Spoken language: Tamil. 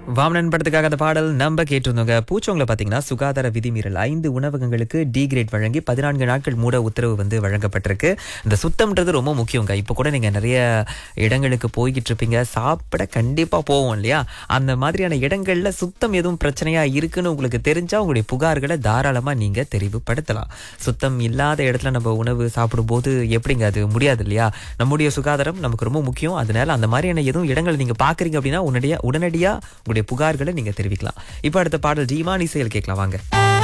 வாமனன் படத்துக்காக அந்த பாடல் நம்ம கேட்டிருந்தோங்க பூச்சோங்களை பார்த்தீங்கன்னா சுகாதார விதிமீறல் ஐந்து உணவகங்களுக்கு டி கிரேட் வழங்கி பதினான்கு நாட்கள் மூட உத்தரவு வந்து வழங்கப்பட்டிருக்கு இந்த சுத்தம்ன்றது ரொம்ப முக்கியங்க இப்போ கூட நீங்கள் நிறைய இடங்களுக்கு போய்கிட்டு இருப்பீங்க சாப்பிட கண்டிப்பாக போவோம் இல்லையா அந்த மாதிரியான இடங்கள்ல சுத்தம் எதுவும் பிரச்சனையா இருக்குன்னு உங்களுக்கு தெரிஞ்சா உங்களுடைய புகார்களை தாராளமாக நீங்கள் தெரிவுபடுத்தலாம் சுத்தம் இல்லாத இடத்துல நம்ம உணவு சாப்பிடும்போது எப்படிங்க அது முடியாது இல்லையா நம்முடைய சுகாதாரம் நமக்கு ரொம்ப முக்கியம் அதனால அந்த மாதிரியான எதுவும் இடங்கள் நீங்க பாக்குறீங்க அப்படின்னா உடனடியா உடனடியா உங்களுடைய புகார்களை நீங்க தெரிவிக்கலாம் இப்போ அடுத்த பாடல் ஜீமான் இசையில் கேட்கலாம் வாங்க